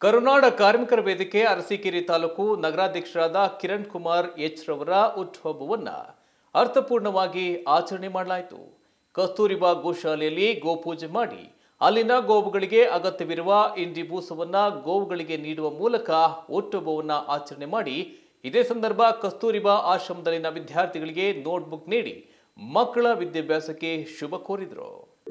ಕರುನಾಡ ಕಾರ್ಮಿಕರ ವೇದಿಕೆ ಅರಸೀಕೆರೆ ತಾಲೂಕು ನಗರಾಧ್ಯಕ್ಷರಾದ ಕಿರಣ್ ಕುಮಾರ್ ಎಚ್ ರವರ ಹುಟ್ಟುಹಬ್ಬವನ್ನ ಅರ್ಥಪೂರ್ಣವಾಗಿ ಆಚರಣೆ ಮಾಡಲಾಯಿತು ಕಸ್ತೂರಿಬಾ ಗೋಶಾಲೆಯಲ್ಲಿ ಗೋಪೂಜೆ ಮಾಡಿ ಅಲ್ಲಿನ ಗೋವುಗಳಿಗೆ ಅಗತ್ಯವಿರುವ ಇಂಡಿ ಬೂಸವನ್ನ ಗೋವುಗಳಿಗೆ ನೀಡುವ ಮೂಲಕ ಹುಟ್ಟುಹಬ್ಬವನ್ನ ಆಚರಣೆ ಮಾಡಿ ಇದೇ ಸಂದರ್ಭ ಕಸ್ತೂರಿಬಾ ಆಶ್ರಮದಲ್ಲಿನ ವಿದ್ಯಾರ್ಥಿಗಳಿಗೆ ನೋಟ್ಬುಕ್ ನೀಡಿ ಮಕ್ಕಳ ವಿದ್ಯಾಭ್ಯಾಸಕ್ಕೆ ಶುಭ ಕೋರಿದರು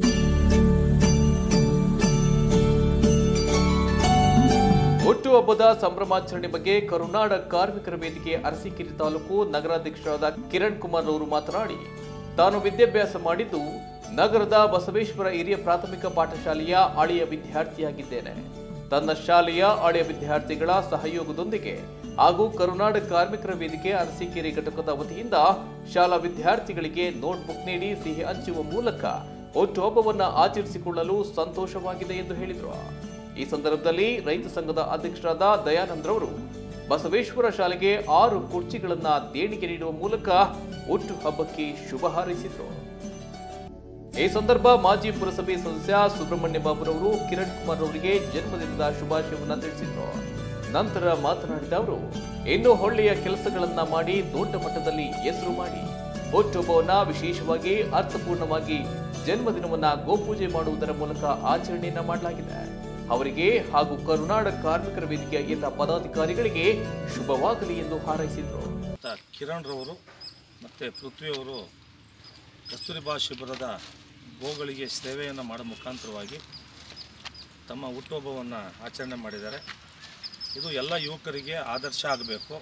ಹುಟ್ಟುಹಬ್ಬದ ಸಂಭ್ರಮಾಚರಣೆ ಬಗ್ಗೆ ಕರುನಾಡ ಕಾರ್ಮಿಕರ ವೇದಿಕೆ ಅರಸೀಕೆರೆ ತಾಲೂಕು ನಗರಾಧ್ಯಕ್ಷರಾದ ಕಿರಣ್ ಕುಮಾರ್ ಅವರು ಮಾತನಾಡಿ ತಾನು ವಿದ್ಯಾಭ್ಯಾಸ ಮಾಡಿದ್ದು ನಗರದ ಬಸವೇಶ್ವರ ಹಿರಿಯ ಪ್ರಾಥಮಿಕ ಪಾಠಶಾಲೆಯ ಹಳೆಯ ವಿದ್ಯಾರ್ಥಿಯಾಗಿದ್ದೇನೆ ತನ್ನ ಶಾಲೆಯ ಹಳೆಯ ವಿದ್ಯಾರ್ಥಿಗಳ ಸಹಯೋಗದೊಂದಿಗೆ ಹಾಗೂ ಕರುನಾಡ ಕಾರ್ಮಿಕರ ವೇದಿಕೆ ಅರಸೀಕೆರೆ ಘಟಕದ ವತಿಯಿಂದ ಶಾಲಾ ವಿದ್ಯಾರ್ಥಿಗಳಿಗೆ ನೋಟ್ಬುಕ್ ನೀಡಿ ಸಿಹಿ ಹಂಚುವ ಮೂಲಕ ಹುಟ್ಟುಹಬ್ಬವನ್ನ ಆಚರಿಸಿಕೊಳ್ಳಲು ಸಂತೋಷವಾಗಿದೆ ಎಂದು ಹೇಳಿದರು ಈ ಸಂದರ್ಭದಲ್ಲಿ ರೈತ ಸಂಘದ ಅಧ್ಯಕ್ಷರಾದ ದಯಾನಂದ್ರವರು ಬಸವೇಶ್ವರ ಶಾಲೆಗೆ ಆರು ಕುರ್ಚಿಗಳನ್ನ ದೇಣಿಗೆ ನೀಡುವ ಮೂಲಕ ಹುಟ್ಟು ಹಬ್ಬಕ್ಕೆ ಶುಭ ಹಾರೈಸಿದರು ಈ ಸಂದರ್ಭ ಮಾಜಿ ಪುರಸಭೆ ಸದಸ್ಯ ಸುಬ್ರಹ್ಮಣ್ಯ ಬಾಬುರವರು ಕಿರಣ್ ಕುಮಾರ್ ಅವರಿಗೆ ಜನ್ಮದಿನದ ಶುಭಾಶಯವನ್ನ ತಿಳಿಸಿದರು ನಂತರ ಮಾತನಾಡಿದ ಅವರು ಇನ್ನು ಒಳ್ಳೆಯ ಕೆಲಸಗಳನ್ನ ಮಾಡಿ ದೊಡ್ಡ ಮಟ್ಟದಲ್ಲಿ ಹೆಸರು ಮಾಡಿ ಹುಟ್ಟುಹಬ್ಬವನ್ನ ವಿಶೇಷವಾಗಿ ಅರ್ಥಪೂರ್ಣವಾಗಿ ಜನ್ಮದಿನವನ್ನ ಗೋಪೂಜೆ ಮಾಡುವುದರ ಮೂಲಕ ಆಚರಣೆಯನ್ನ ಮಾಡಲಾಗಿದೆ ಅವರಿಗೆ ಹಾಗೂ ಕರುನಾಡ ಕಾರ್ಮಿಕರ ವೇದಿಕೆಯ ಎಲ್ಲ ಪದಾಧಿಕಾರಿಗಳಿಗೆ ಶುಭವಾಗಲಿ ಎಂದು ಹಾರೈಸಿದರು ಅಂತ ಕಿರಣ್ ರವರು ಮತ್ತು ಪೃಥ್ವಿಯವರು ಕಸ್ತೂರಿಬಾ ಶಿಬಿರದ ಗೋಗಳಿಗೆ ಸೇವೆಯನ್ನು ಮಾಡೋ ಮುಖಾಂತರವಾಗಿ ತಮ್ಮ ಹುಟ್ಟುಹಬ್ಬವನ್ನು ಆಚರಣೆ ಮಾಡಿದ್ದಾರೆ ಇದು ಎಲ್ಲ ಯುವಕರಿಗೆ ಆದರ್ಶ ಆಗಬೇಕು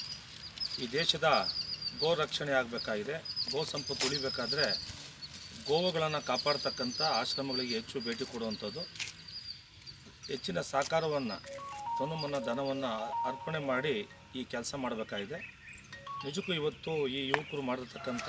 ಈ ದೇಶದ ಗೋ ರಕ್ಷಣೆ ಆಗಬೇಕಾಗಿದೆ ಗೋ ಸಂಪತ್ತು ಉಳಿಬೇಕಾದ್ರೆ ಗೋವುಗಳನ್ನು ಕಾಪಾಡ್ತಕ್ಕಂಥ ಆಶ್ರಮಗಳಿಗೆ ಹೆಚ್ಚು ಭೇಟಿ ಕೊಡುವಂಥದ್ದು ಹೆಚ್ಚಿನ ಸಹಕಾರವನ್ನು ತನುಮನ ಧನವನ್ನು ಅರ್ಪಣೆ ಮಾಡಿ ಈ ಕೆಲಸ ಮಾಡಬೇಕಾಗಿದೆ ನಿಜಕ್ಕೂ ಇವತ್ತು ಈ ಯುವಕರು ಮಾಡಿರ್ತಕ್ಕಂಥ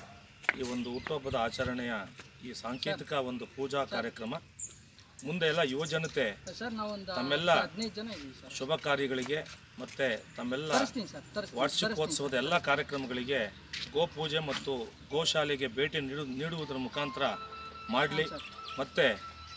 ಈ ಒಂದು ಹುಟ್ಟುಹಬ್ಬದ ಆಚರಣೆಯ ಈ ಸಾಂಕೇತಿಕ ಒಂದು ಪೂಜಾ ಕಾರ್ಯಕ್ರಮ ಮುಂದೆ ಎಲ್ಲ ಯುವಜನತೆ ಸರ್ ನಾವೊಂದು ತಮ್ಮೆಲ್ಲ ಹದಿನೈದು ಜನ ಇದ್ದೀವಿ ಸರ್ ಶುಭ ಕಾರ್ಯಗಳಿಗೆ ಮತ್ತು ತಮ್ಮೆಲ್ಲ ತರಿಸ್ತೀನಿ ಸರ್ ತರಿಸ್ತೀನಿ ವಾರ್ಷಿಕೋತ್ಸವದ ಎಲ್ಲ ಕಾರ್ಯಕ್ರಮಗಳಿಗೆ ಗೋಪೂಜೆ ಮತ್ತು ಗೋಶಾಲೆಗೆ ಭೇಟಿ ನೀಡು ನೀಡುವುದರ ಮುಖಾಂತರ ಮಾಡಲಿ ಮತ್ತು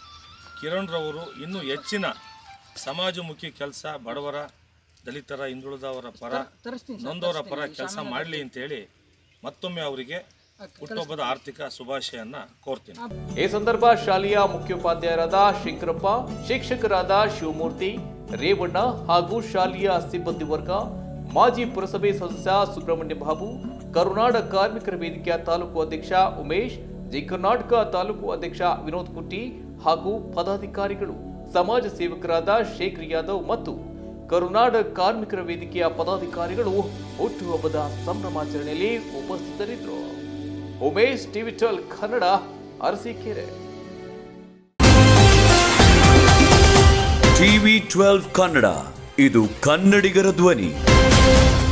ಕಿರಣ್ ರವರು ಇನ್ನೂ ಹೆಚ್ಚಿನ ಸಮಾಜಮುಖಿ ಕೆಲಸ ಬಡವರ ದಲಿತರ ಹಿಂದುಳಿದವರ ಪರ ತರಿಸ್ತೀನಿ ಸರ್ ನೊಂದವರ ಪರ ಕೆಲಸ ಮಾಡಲಿ ಅಂತೇಳಿ ಮತ್ತೊಮ್ಮೆ ಅವರಿಗೆ ಹುಟ್ಟುಹಬ್ಬದ ಆರ್ಥಿಕ ಶುಭಾಶಯನ್ನ ಕೋರ್ತೀನಿ ಈ ಸಂದರ್ಭ ಶಾಲೆಯ ಮುಖ್ಯೋಪಾಧ್ಯಾಯರಾದ ಶಂಕರಪ್ಪ ಶಿಕ್ಷಕರಾದ ಶಿವಮೂರ್ತಿ ರೇವಣ್ಣ ಹಾಗೂ ಶಾಲೆಯ ಸಿಬ್ಬಂದಿ ವರ್ಗ ಮಾಜಿ ಪುರಸಭೆ ಸದಸ್ಯ ಸುಬ್ರಹ್ಮಣ್ಯ ಬಾಬು ಕರುನಾಡ ಕಾರ್ಮಿಕರ ವೇದಿಕೆಯ ತಾಲೂಕು ಅಧ್ಯಕ್ಷ ಉಮೇಶ್ ಜಿ ಕರ್ನಾಟಕ ತಾಲೂಕು ಅಧ್ಯಕ್ಷ ವಿನೋದ್ ಕುಟ್ಟಿ ಹಾಗೂ ಪದಾಧಿಕಾರಿಗಳು ಸಮಾಜ ಸೇವಕರಾದ ಶೇಖರ್ ಯಾದವ್ ಮತ್ತು ಕರುನಾಡ ಕಾರ್ಮಿಕರ ವೇದಿಕೆಯ ಪದಾಧಿಕಾರಿಗಳು ಹುಟ್ಟುಹಬ್ಬದ ಸಂಭ್ರಮಾಚರಣೆಯಲ್ಲಿ ಉಪಸ್ಥಿತರಿದ್ದರು Umesh TV twelve Kannada Arsikere TV twelve Kannada ಇದು ಕನ್ನಡಿಗರ ಧ್ವನಿ